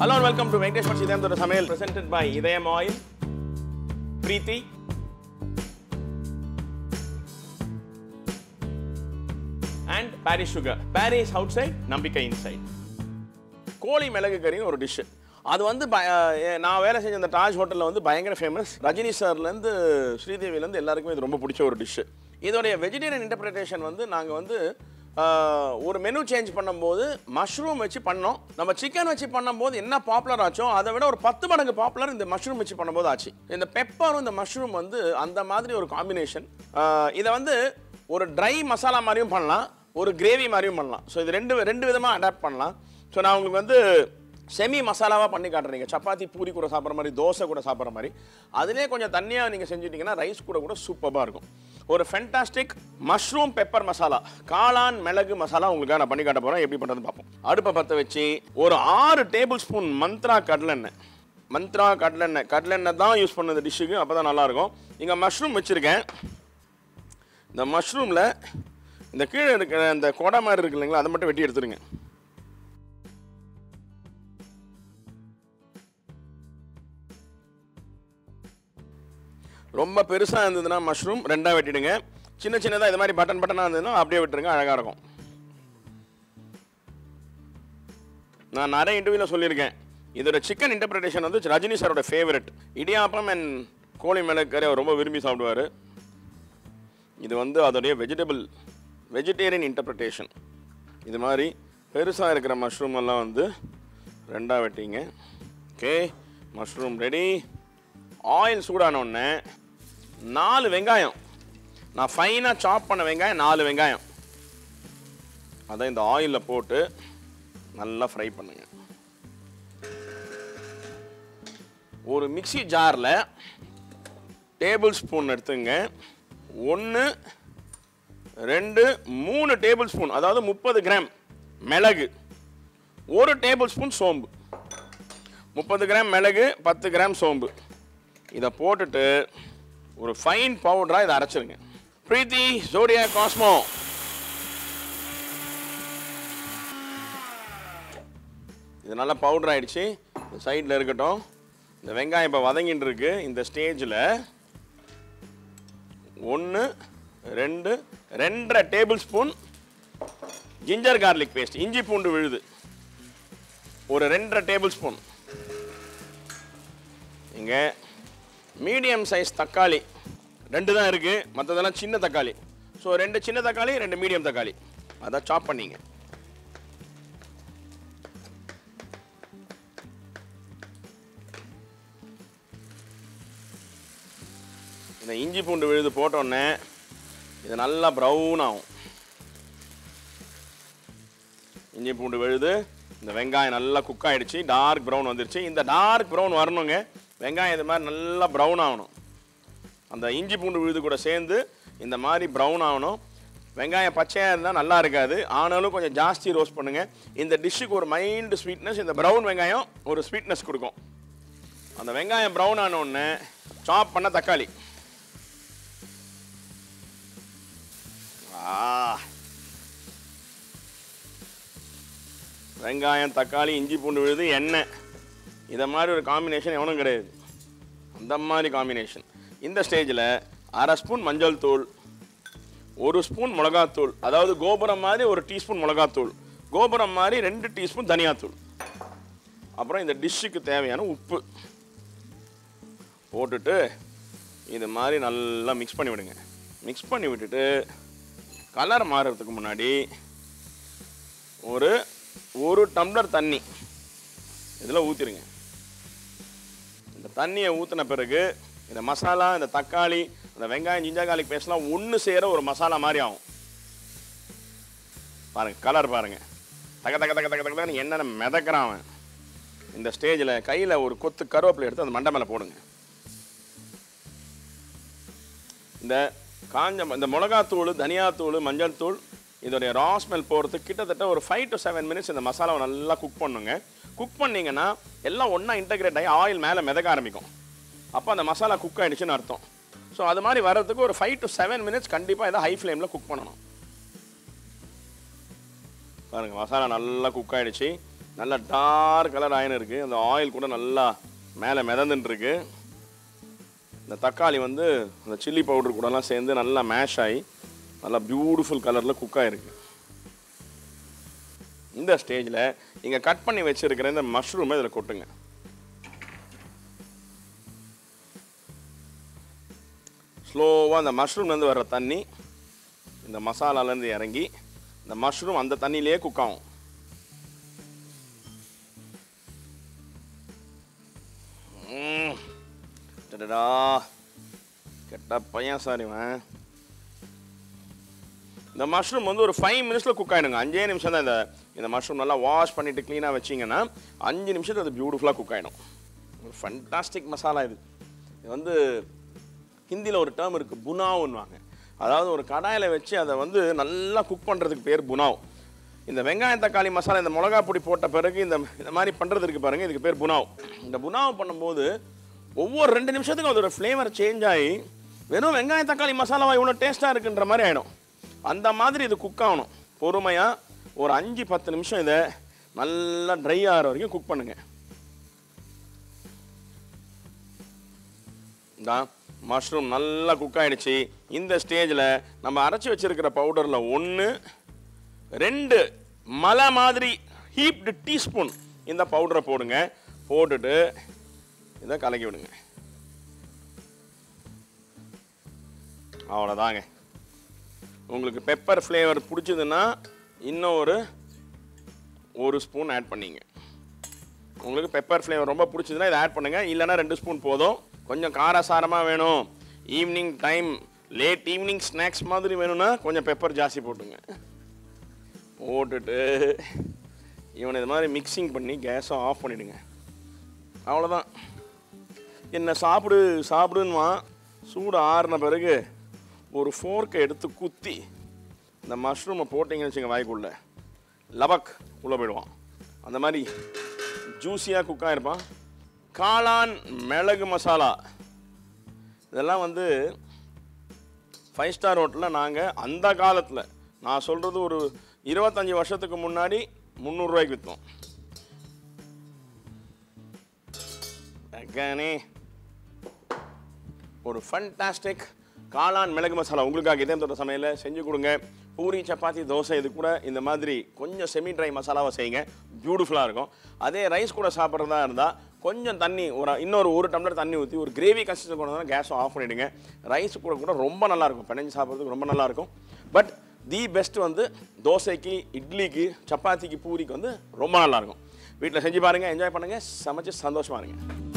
Hello and welcome to Venkatesh Machi Idayam Thoda Samayal presented by Idayam Oil, Preeti, and Paris Sugar. Paris outside, Nambika inside. கோழி மிளகு கறின்னு ஒரு dish அது வந்து ப- அஹ் நான் வேலை செஞ்ச அந்த தாஜ் ஹோட்டலில் வந்து பயங்கர ஃபேமஸ் ரஜினி சார்லேருந்து ஸ்ரீதேவிலேருந்து எல்லாருக்குமே இது ரொம்ப பிடிச்ச ஒரு டிஷ்ஷு இதோடைய வெஜிடேரியன் இன்டர்பிரிட்டேஷன் வந்து நாங்கள் வந்து ஆஹ், ஒரு மெனு சேஞ்ச் பண்ணும்போது மஷ்ரூம் வச்சு பண்ணோம் நம்ம சிக்கன் வச்சு பண்ணும்போது என்ன பாப்புலர் ஆச்சோ அதை விட ஒரு பத்து மடங்கு பாப்புலர் இந்த மஷ்ரூம் வச்சு பண்ணும்போது ஆச்சு இந்த பெப்பரும் இந்த மஷ்ரூம் வந்து அந்த மாதிரி ஒரு காம்பினேஷன் இதை வந்து ஒரு ட்ரை மசாலா மாதிரியும் பண்ணலாம் ஒரு கிரேவி மாதிரியும் பண்ணலாம் ஸோ இது ரெண்டு ரெண்டு விதமாக அடாப்ட் பண்ணலாம் ஸோ நான் உங்களுக்கு வந்து செமி மசாலாவாக பண்ணி காட்டுறீங்க சப்பாத்தி பூரி கூட சாப்பிட்ற மாதிரி தோசை கூட சாப்பிட்ற மாதிரி அதிலே கொஞ்சம் தண்ணியாக நீங்கள் செஞ்சுட்டீங்கன்னா ரைஸ் கூட கூட சூப்பராக இருக்கும் ஒரு ஃபென்டாஸ்டிக் மஷ்ரூம் பெப்பர் மசாலா காளான் மிளகு மசாலா உங்களுக்காக நான் பண்ணி காட்ட போகிறேன் எப்படி பண்ணுறதுன்னு பார்ப்போம் அடுப்பை பற்ற வச்சு ஒரு ஆறு டேபிள் ஸ்பூன் மந்த்ரா கடலெண்ணெய் மந்த்ரா கடலெண்ணெய் கடலெண்ணெய் தான் யூஸ் பண்ணது டிஷ்ஷுக்கு அப்போ தான் நல்லாயிருக்கும் இங்கே மஷ்ரூம் வச்சுருக்கேன் இந்த மஷ்ரூமில் இந்த கீழே இருக்கிற இந்த கொடை மாதிரி இருக்கு இல்லைங்களா அதை மட்டும் வெட்டி எடுத்துருங்க ரொம்ப பெருசாக இருந்ததுன்னா மஷ்ரூம் ரெண்டாக வெட்டிடுங்க சின்ன சின்னதாக இது மாதிரி பட்டன் பட்டனாக இருந்ததுன்னா அப்படியே விட்டுருங்க அழகாக இருக்கும் நான் நிறைய இன்டர்வியூவில் சொல்லியிருக்கேன் இதோட சிக்கன் இன்டர்பிரிட்டேஷன் வந்து ரஜினி சாரோட ஃபேவரட் இடியாப்பம் அண்ட் கோழி மிளகு கறி அவர் ரொம்ப விரும்பி சாப்பிடுவார் இது வந்து அதோடைய வெஜிடபிள் வெஜிடேரியன் இன்டர்பிரிட்டேஷன் இது மாதிரி பெருசாக இருக்கிற மஷ்ரூம் எல்லாம் வந்து ரெண்டாக வெட்டிங்க ஓகே மஷ்ரூம் ரெடி ஆயில் சூடான உடனே நாலு வெங்காயம் நான் ஃபைனாக சாப் பண்ண வெங்காயம் நாலு வெங்காயம் அதை இந்த ஆயிலில் போட்டு நல்லா ஃப்ரை பண்ணுங்க ஒரு மிக்ஸி ஜாரில் டேபிள் ஸ்பூன் எடுத்துங்க ஒன்று ரெண்டு மூணு டேபிள் ஸ்பூன் அதாவது முப்பது கிராம் மிளகு ஒரு டேபிள் ஸ்பூன் சோம்பு முப்பது கிராம் மிளகு பத்து கிராம் சோம்பு இதை போட்டுட்டு ஒரு ஃபைன் பவுடராக இதை அரைச்சிருங்க பிரீத்தி ஜோடியா காஸ்மோ இது நல்லா பவுடர் ஆயிடுச்சு இந்த சைடில் இருக்கட்டும் இந்த வெங்காயம் இப்போ வதங்கிட்டு இருக்கு இந்த ஸ்டேஜில் ஒன்று ரெண்டு ரெண்டரை table spoon ginger garlic paste இஞ்சி பூண்டு விழுது ஒரு ரெண்டரை டேபிள் ஸ்பூன் இங்கே மீடியம் சைஸ் தக்காளி ரெண்டு தான் இருக்குது மற்றதெல்லாம் சின்ன தக்காளி ஸோ ரெண்டு சின்ன தக்காளி ரெண்டு மீடியம் தக்காளி அதான் சாப் பண்ணிங்க இந்த இஞ்சி பூண்டு விழுது போட்டோன்னே இது நல்லா ப்ரௌன் ஆகும் இஞ்சி பூண்டு விழுது இந்த வெங்காயம் நல்லா குக் ஆயிடுச்சு டார்க் ப்ரௌன் வந்துருச்சு இந்த டார்க் ப்ரௌன் வரணுங்க வெங்காயம் இது மாதிரி நல்லா ப்ரௌன் ஆகணும் அந்த இஞ்சி பூண்டு விழுது கூட சேர்ந்து இந்த மாதிரி ப்ரௌன் ஆகணும் வெங்காயம் பச்சையாக இருந்தால் நல்லா இருக்காது ஆனாலும் கொஞ்சம் ஜாஸ்தி ரோஸ்ட் பண்ணுங்க இந்த டிஷ்ஷுக்கு ஒரு மைல்டு ஸ்வீட்னஸ் இந்த ப்ரௌன் வெங்காயம் ஒரு ஸ்வீட்னஸ் கொடுக்கும் அந்த வெங்காயம் ப்ரௌன் ஆன உடனே சாப் பண்ண தக்காளி ஆ வெங்காயம் தக்காளி இஞ்சி பூண்டு விழுது எண்ணெய் இதை மாதிரி ஒரு காம்பினேஷன் எவனும் கிடையாது அந்த மாதிரி காம்பினேஷன் இந்த ஸ்டேஜில் அரை ஸ்பூன் மஞ்சள் தூள் ஒரு ஸ்பூன் மிளகாத்தூள் அதாவது கோபுரம் மாதிரி ஒரு டீஸ்பூன் மிளகாத்தூள் கோபுரம் மாதிரி ரெண்டு டீஸ்பூன் தனியாத்தூள் அப்புறம் இந்த டிஷ்ஷுக்கு தேவையான உப்பு போட்டுட்டு இது மாதிரி நல்லா மிக்ஸ் பண்ணி விடுங்க மிக்ஸ் பண்ணி விட்டுட்டு கலர் மாறுறதுக்கு முன்னாடி ஒரு ஒரு டம்ளர் தண்ணி இதில் ஊற்றிடுங்க இந்த தண்ணியை ஊற்றின பிறகு இந்த மசாலா இந்த தக்காளி இந்த வெங்காயம் ஜிஞ்சா garlic பேஸ்ட்லாம் ஒன்று சேர ஒரு மசாலா மாதிரி ஆகும் பாருங்க கலர் பாருங்க தக தக தக தக தக என்னென்ன மிதக்கிறான் அவன் இந்த ஸ்டேஜில் கையில் ஒரு கொத்து கருவேப்பிலை எடுத்து அந்த மண்டை மேலே போடுங்க இந்த காஞ்ச ம- இந்த மிளகாத்தூள் தனியாத்தூள் மஞ்சள் தூள் இதோடைய ரா ஸ்மெல் போகிறதுக்கு கிட்டத்தட்ட ஒரு ஃபைவ் டு செவன் மினிட்ஸ் இந்த மசாலாவை நல்லா குக் பண்ணுங்க குக் பண்ணீங்கன்னா எல்லாம் ஒன்றா இன்டகிரேட் ஆகி ஆயில் மேலே மிதக்க ஆரம்பிக்கும் அப்போ அந்த மசாலா குக் ஆயிடுச்சுன்னு அர்த்தம் ஸோ அது மாதிரி வர்றதுக்கு ஒரு ஃபைவ் டு செவன் மினிட்ஸ் கண்டிப்பாக இதை ஹை ஃப்ளேமில் குக் பண்ணணும் பாருங்க மசாலா நல்லா குக் ஆயிடுச்சு நல்ல டார்க் கலர் ஆயின் இருக்குது அந்த ஆயில் கூட நல்லா மேலே மிதந்துட்டு இருக்கு இந்த தக்காளி வந்து அந்த சில்லி பவுடர் கூடலாம் சேர்ந்து நல்லா மேஷ் ஆகி நல்லா பியூட்டிஃபுல் கலரில் குக் ஆகிருக்கு இந்த ஸ்டேஜில் இங்கே கட் பண்ணி வச்சிருக்கிற இந்த மஷ்ரூமை இதில் கொட்டுங்க ஸ்லோவாக அந்த மஷ்ரூம்லேருந்து வர்ற தண்ணி இந்த மசாலாலேருந்து இறங்கி இந்த மஷ்ரூம் அந்த தண்ணியிலேயே குக் ஆகும் ம். டடடா. கெட்ட பையன் சார் இவன் இந்த மஷ்ரூம் வந்து ஒரு ஃபைவ் மினிட்ஸில் குக் ஆகிடுங்க அஞ்சே நிமிஷம் தான் இந்த இந்த மஷ்ரூம் நல்லா வாஷ் பண்ணிவிட்டு க்ளீனாக வச்சிங்கன்னா அஞ்சு நிமிஷத்துல அது பியூட்டிஃபுல்லாக குக் ஆகிடும் ஒரு ஃபண்டாஸ்டிக் மசாலா இது இது வந்து ஹிந்தியில் ஒரு டேர்ம் இருக்குது புனாவுன்னுவாங்க அதாவது ஒரு கடாயில் வச்சு அதை வந்து நல்லா குக் பண்ணுறதுக்கு பேர் புனாவ் இந்த வெங்காயம் தக்காளி மசாலா இந்த மிளகா பொடி போட்ட பிறகு இந்த இந்த மாதிரி பண்ணுறதுக்கு பாருங்க இதுக்கு பேர் புனாவ் இந்த புனாவ் பண்ணும்போது ஒவ்வொரு ரெண்டு நிமிஷத்துக்கும் அதோட ஃப்ளேவர் சேஞ்ச் ஆகி வெறும் வெங்காயம் தக்காளி மசாலாவா இவ்வளோ டேஸ்ட்டாக இருக்குன்ற மாதிரி ஆகிடும் அந்த மாதிரி இது குக் ஆகணும் பொறுமையாக ஒரு அஞ்சு பத்து நிமிஷம் இதை நல்லா ட்ரை ஆகிற வரைக்கும் குக் பண்ணுங்கள் தான் மஷ்ரூம் நல்லா குக் ஆயிடுச்சு இந்த ஸ்டேஜில் நம்ம அரைச்சி வச்சிருக்கிற பவுடரில் ஒன்று ரெண்டு மலை மாதிரி ஹீப்டு டீஸ்பூன் இந்த பவுடரை போடுங்க போட்டுட்டு இதை கலக்கி விடுங்க அவ்வளோதாங்க உங்களுக்கு பெப்பர் ஃப்ளேவர் பிடிச்சதுன்னா இன்னும் ஒரு ஒரு ஸ்பூன் ஆட் பண்ணிங்க உங்களுக்கு பெப்பர் ஃப்ளேவர் ரொம்ப பிடிச்சதுன்னா இதை ஆட் பண்ணுங்கள் இல்லைன்னா ரெண்டு ஸ்பூன் போதும் கொஞ்சம் காரசாரமாக வேணும் evening time late evening snacks மாதிரி வேணும்னா கொஞ்சம் பெப்பர் ஜாஸ்தி போட்டுங்க போட்டுட்டு இவனை இது மாதிரி மிக்சிங் பண்ணி கேஸை ஆஃப் பண்ணிவிடுங்க அவ்வளோதான் என்ன சாப்பிடு சாப்பிடுன்னுவான் சூடு ஆறின பிறகு ஒரு ஃபோர்க்கை எடுத்து குத்தி இந்த மஷ்ரூமை போட்டிங்கன்னு வச்சுங்க வாய்க்குள்ள லபக் உள்ளே போயிடுவான் அந்த மாதிரி ஜூஸியாக குக்காக இருப்பான் காளான் மிளகு மசாலா இதெல்லாம் வந்து ஃபைவ் ஸ்டார் ஹோட்டலில் நாங்கள் அந்த காலத்தில் நான் சொல்கிறது ஒரு இருபத்தஞ்சி வருஷத்துக்கு முன்னாடி முந்நூறுரூவாய்க்கு விற்றோம் அக்கானே ஒரு ஃபண்டாஸ்டிக் காளான் மிளகு மசாலா உங்களுக்காக இதயம் தொட்ட சமையலில் செஞ்சு கொடுங்க பூரி சப்பாத்தி தோசை இது கூட இந்த மாதிரி கொஞ்சம் செமி ட்ரை மசாலாவை செய்யுங்க பியூட்டிஃபுல்லாக இருக்கும் அதே ரைஸ் கூட சாப்பிட்றதா இருந்தால் கொஞ்சம் தண்ணி ஒரு இன்னொரு ஒரு டம்ளர் தண்ணி ஊற்றி ஒரு கிரேவி கன்சிஸ்டன்ட் கொண்டு வந்தால் கேஸை ஆஃப் பண்ணிவிடுங்க ரைஸ் கூட கூட ரொம்ப நல்லாயிருக்கும் பிணைஞ்சு சாப்பிட்றதுக்கு ரொம்ப நல்லாயிருக்கும் பட் தி பெஸ்ட் வந்து தோசைக்கு இட்லிக்கு சப்பாத்திக்கு பூரிக்கு வந்து ரொம்ப நல்லாயிருக்கும் வீட்டில் செஞ்சு பாருங்கள் என்ஜாய் பண்ணுங்கள் சமைச்சு சந்தோஷமா இருங்க